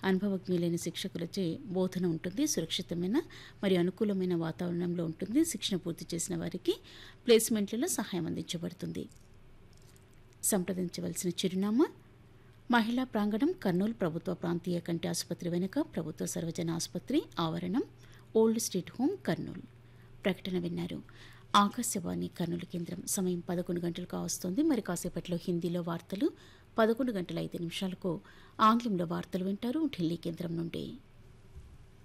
అనుభవజ్ఞులైన శిక్షకులచే బోధన ఉంటుంది సురక్షితమైన మరియు అనుకూలమైన వాతావరణంలో ఉంటుంది శిక్షణ పూర్తి చేసిన వారికి ప్లేస్మెంట్లలో సహాయం అందించబడుతుంది సంప్రదించవలసిన చిరునామా మహిళా ప్రాంగణం కర్నూలు ప్రభుత్వ ప్రాంతీయ కంటి ఆసుపత్రి వెనుక ప్రభుత్వ సర్వజన ఆసుపత్రి ఆవరణం ఓల్డ్ స్ట్రీట్ హోమ్ కర్నూలు ప్రకటన విన్నారు ఆకాశవాణి కర్నూలు కేంద్రం సమయం పదకొండు గంటలకు వస్తుంది మరి కాసేపట్లో హిందీలో వార్తలు పదకొండు గంటల ఐదు నిమిషాలకు ఆంగ్లంలో వార్తలు వింటారు ఢిల్లీ కేంద్రం నుండి